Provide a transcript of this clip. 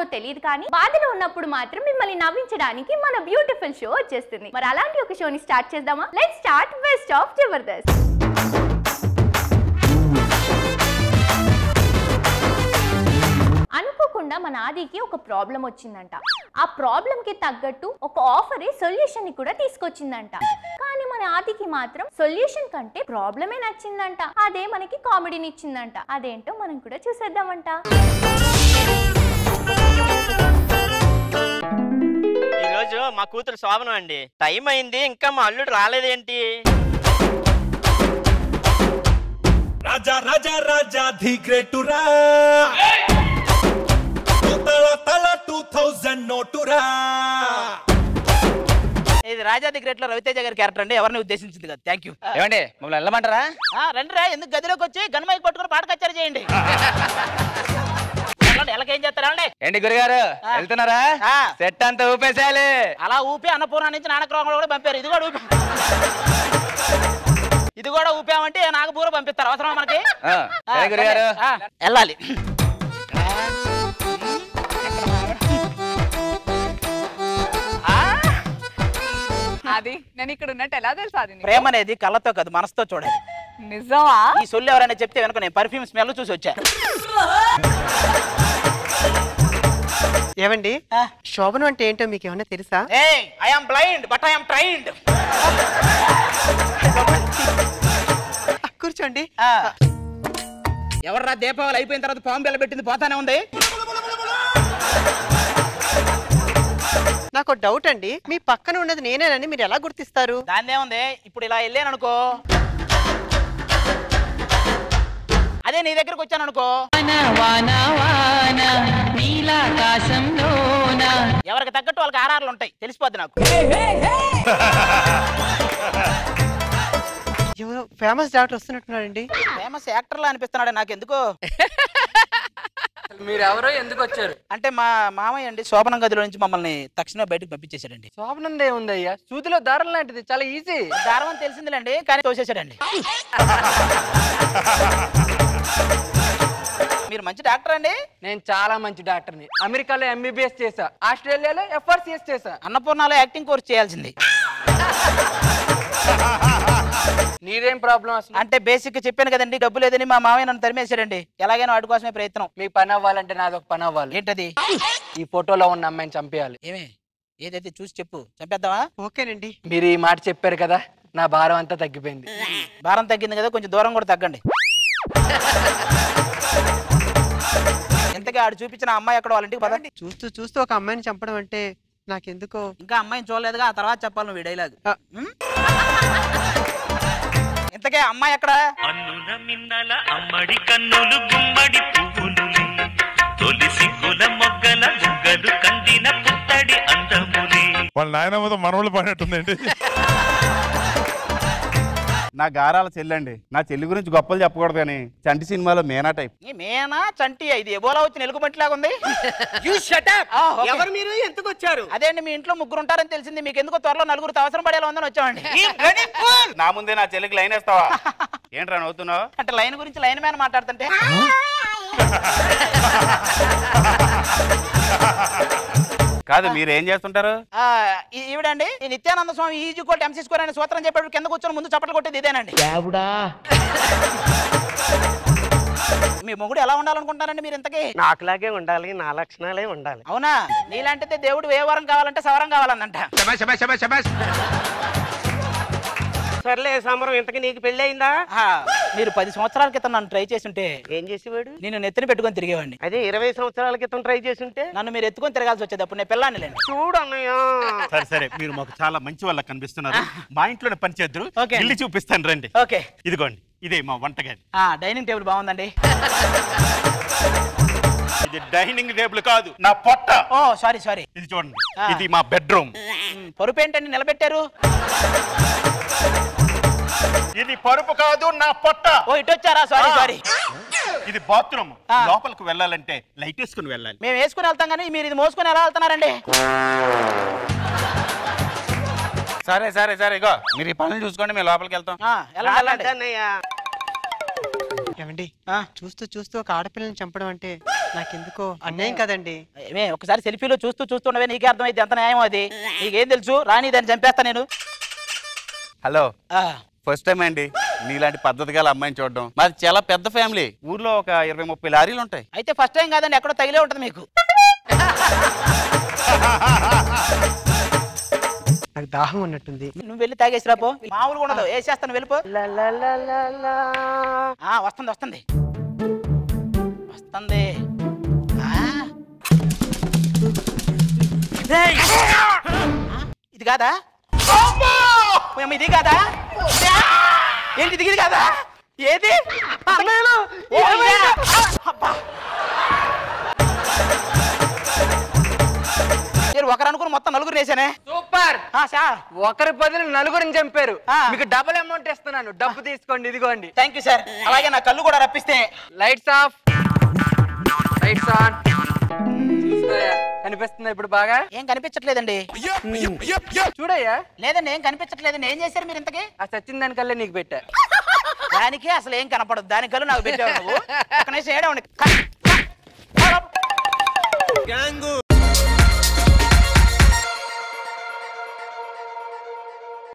తెలియదు కానీ బాధలో ఉన్నప్పుడు మాత్రం మిమ్మల్ని నవ్వించడానికి మన బ్యూటిఫుల్ షో వచ్చేస్తుంది మరి అలాంటి ఒక షోని స్టార్ట్ చేద్దామా let start best of Jabardasth అనుకోకుండా మన ఆదికి ఒక ప్రాబ్లం వచ్చిందంట ఆ ప్రాబ్లం కి తగ్గట్టు ఒక ఆఫర్ సొల్యూషన్ ని కూడా తీసుకొచ్చిందంట కానీ మన ఆదికి మాత్రం సొల్యూషన్ కంటే ప్రాబ్లమే నచ్చిందంట అదే మనకి కామెడీని ఇచ్చిందంట అదేంటో మనం కూడా చూసేద్దామంట ఈ రోజు మా కూతురు శోభనం అండి టైం అయింది ఇంకా మా అల్లుడు రాలేదేంటి రాజా రాజా రాజా ది గ్రేటురా తల తల టూ థౌజండ్ నోటురా ఇది రాజాది గ్రేట్ లో రవితేజ గారి క్యారెక్టర్ అండి ఎవరిని ఉద్దేశించింది కదా థ్యాంక్ యూ ఏమండి మమ్మల్ని వెళ్ళమంటారా రండి రా ఎందుకు గదిలోకి వచ్చి గన్మైక్ పట్టుకుని పాట కచ్చారు చేయండి వెళ్ళండి, ఎలాగేం చేస్తారు వెళ్ళండి ఏంటి గురుగారు ఆ. వెళ్తున్నారా ఆ. సెట్ అంతా ఊపేసేయాలి అలా ఊపి అన్నపూర్ణ నుంచి నానక్రోగంలో కూడా పంపారు ఇది కూడా ఊపి ఇది కూడా ఊపామంటే నాగపూర పంపిస్తారు అవసరం మనకి ఆ, ఆ, సరే గురుగారు ఆ, వెళ్ళాలి ఆ, అది నేను ఇక్కడ ఉన్నట్టు ఎలా తెలుసు అది నీకు? ప్రేమ అనేది కళ్ళతో కాదు మనసుతో చూడాలి నిజమా ఈ సొల్లు ఎవరైనా చెప్తే వెనుక నేను పర్ఫ్యూమ్ స్మెల్ చూసి వచ్చా ఏమండి శోభనం అంటే ఏంటో మీకు ఏమన్నా తెలుసా ah I'm blind but I'm trained కూర్చోండి ఎవర్రా దీపావళి అయిపోయిన తర్వాత పాము బిల్ల పెట్టింది పోతానే ఉంది నాకు డౌట్ అండి మీ పక్కన ఉన్నది నేనేనని మీరు ఎలా గుర్తిస్తారు దాన్నే ఉంది ఇప్పుడు ఇలా వెళ్ళాను అనుకో అదే నీ దగ్గరకు వచ్చాను అనుకో ఎవరికి తగ్గట్టు వాళ్ళకి ఆర్ఆర్లు ఉంటాయి తెలిసిపోద్ది నాకు ఎవరో ఫేమస్ డాక్టర్ వస్తున్నట్టున్నారండి ఫేమస్ యాక్టర్లా అనిపిస్తున్నాడు నాకు ఎందుకో మీరెవరో ఎందుకు వచ్చారు అంటే మా మామయ్య అండి శోభనం గదిలో నుంచి మమ్మల్ని తక్షణమే బయటకు పంపించేశాడండి శోభనందే ఉందయ్యా సూతిలో దారం లాంటిది చాలా ఈజీ దారం అని తెలిసిందిలేండి కానీ తోసేశాడండి మీరు మంచి డాక్టర్ అండి నేను చాలా మంచి డాక్టర్ని అమెరికాలో ఎంబీబీఎస్ చేశా ఆస్ట్రేలియాలో ఎఫ్ఆర్సిఎస్ చేశా అన్నపూర్ణలో యాక్టింగ్ కోర్స్ చేయాల్సింది నీదేం ప్రాబ్లం అసలు అంటే బేసిక్ చెప్పాను కదండి డబ్బు లేదని మా మామయ్య నన్ను తరిమేశాడండి ఎలాగైనా వాటి కోసమే ప్రయత్నం మీకు పని అవ్వాలంటే నాది ఒక పని అవ్వాలి ఏంటది ఈ ఫోటోలో ఉన్న అమ్మాయిని చంపేయాలి ఏమే ఏదైతే చూసి చెప్పు చంపేద్దామా ఓకేనండి మీరు ఈ మాట చెప్పారు కదా నా భారం అంతా తగ్గిపోయింది భారం తగ్గింది కదా కొంచెం దూరం కూడా తగ్గండి ఇంతకీ ఆడు చూపించిన అమ్మాయి అక్కడ వాళ్ళ ఇంటికి పదండి చూస్తూ చూస్తూ ఒక అమ్మాయిని చంపడం అంటే నాకెందుకో ఇంకా అమ్మాయిని చూడలేదుగా ఆ తర్వాత చెప్పాలి నువ్వు ఈ డైలాగ్ ఆ. ఇంతకే అమ్మాయి ఎక్కడ అన్నుల మిన్నల అమ్మడి కన్నులు గుమ్మడి పువ్వులులే తొలి సిగ్గుల మొగ్గల బుగ్గలు కందిన పుత్తడి అందములే వాళ్ళ నాయనమ్మతో మనవళ్ళు పడినట్టుందండి నా గారాల చెల్లండి నా చెల్లి గురించి గొప్పలు చెప్పకూడదు కానీ చంటి సినిమాలో మేనా టైప్ ఈ మేనా చంటి ఇది ఎబోలా వచ్చి నెలుగుబంటిలాగా ఉంది ఆ, ఓకే. ఎవరు మీరు ఎందుకు వచ్చారు అదే అండి మీ ఇంట్లో ముగ్గురు ఉంటారని తెలిసింది మీకు ఎందుకో త్వరలో నలుగురు అవసరం పడేలా ఉందని వచ్చామండి నా ముందే నా చెల్లికి లైన్ వేస్తావా ఏంట్రా నవ్వుతున్నావు అంటే లైన్ గురించి లైన్ మ్యాన్ మాట్లాడుతుంటే కాదు మీరు ఏం చేస్తుంటారు ఆ, ఈ- ఈవిడండి ఈ నిత్యానంద స్వామి ఈజీ కోట్ ఎంసీ స్కోర్ అనే సూత్రం చెప్పాడు కింద కూర్చొని ముందు చప్పట్లు కొట్టేది ఇదేనండి మీ మొగుడు ఎలా ఉండాలనుకుంటారండి మీరు ఇంతకీ నాకులాగే ఉండాలి నా లక్షణాలే ఉండాలి అవునా నీలాంటిదే దేవుడు ఏ వరం కావాలంటే సవరం కావాలందంట సర్లే సమరం ఇంతకి నీకు పెళ్లి అయిందా ఆ, మీరు పది సంవత్సరాల క్రితం నన్ను ట్రై చేస్తుంటే ఏం చేసేవాడు నేను నెత్తిన పెట్టుకొని తిరిగేవాడిని అదే ఇరవై సంవత్సరాల క్రితం ట్రై చేస్తుంటే నన్ను మీరు ఎత్తుకొని తిరగాల్సి వచ్చేది అప్పుడు నేను పిల్లాన్ని లేండి చూడు అన్నయ్య సరే సరే మీరు మాకు చాలా మంచి వాళ్ళ కనిపిస్తున్నారు మా ఇంట్లోనే పని చేద్దరు ఓకే. ఇల్లు చూపిస్తాను రండి ఓకే ఇదిగోండి ఇదే మా వంటగది ఆ డైనింగ్ టేబుల్ బాగుందండి ఇది డైనింగ్ టేబుల్ కాదు నా పొట్ట ఓ సారీ సారీ ఇది చూడండి ఆ. ఇది మా బెడ్రూమ్ పరుపు ఏంటండి నిలబెట్టారు ఇది పరుపు కాదు నా పొట్ట ఓ ఇటు వచ్చారా సారీ సారీ ఇది బాత్రూమ్ ఆ. లోపలికి వెళ్ళాలంటే లైట్ వేసుకుని వెళ్ళాలి మేము వేసుకుని వెళ్తాం కానీ మీరు ఇది మోసుకొని ఎలా వెళ్తున్నారండి సరే సరే సరే ఇగో మీరు ఈ పనులు చూసుకోండి మేము లోపలికి వెళ్తాం ఆ, వెళ్ళండి, వెళ్ళండి. అన్నయ్య ఏమండి ఆ, చూస్తూ చూస్తూ ఒక ఆడపిల్లని చంపడం అంటే నాకెందుకో అన్యాయం కదండి ఏమే ఒకసారి సెల్ఫీలో చూస్తూ చూస్తుండవే నీకే అర్థమైతే ఎంత న్యాయం అది నీకేం తెలుసు రాని దాన్ని చంపేస్తా నేను హలో ఆ, ఫస్ట్ టైం అండి నీలాంటి పద్ధతి గల అమ్మాయిని చూడడం మాది చాలా పెద్ద ఫ్యామిలీ ఊర్లో ఒక ఇరవై ముప్పై లారీలు ఉంటాయి అయితే ఫస్ట్ టైం కాదండి ఎక్కడో తగిలే ఉంటుంది మీకు నాకు దాహం ఉన్నట్టుంది నువ్వు వెళ్ళి తాగేసి రాపో మామూలుగా ఉండదు వేసేస్తాను వెళ్ళిపో ఆ, వస్తుంది వస్తుంది వస్తుంది ఆ. ఆ, ఇది కాదా ఓయమ్మ, ఇది కాదా ఏంటి ఇది ఇది కాదా ఏది ఓ, ఇదే. అబ్బా. మీరు ఒకరు అనుకుని మొత్తం నలుగురు వేసానే సూపర్ ఆ, సార్ ఒకరి బదులు నలుగురిని చంపారు ఆ. మీకు డబుల్ అమౌంట్ ఇస్తున్నాను డబ్బు తీసుకోండి ఇదిగోండి థ్యాంక్ యూ సార్ అలాగే నా కళ్ళు కూడా రప్పిస్తే లైట్స్ ఆఫ్ లైట్స్ ఆన్ చూసుకోయా కనిపిస్తుందా ఇప్పుడు బాగా ఏం కనిపించట్లేదండి చూడయ్యా లేదండి ఏం కనిపించట్లేదండి ఏం చేశారు మీరు ఇంతకి ఆ సచిన్ దానికల్లే నీకు పెట్టా దానికి అసలు ఏం కనపడదు దాని కళ్ళు నాకు పెట్టావు నువ్వు ఒక నిమిషం ఏడే ఉండి గ్యాంగు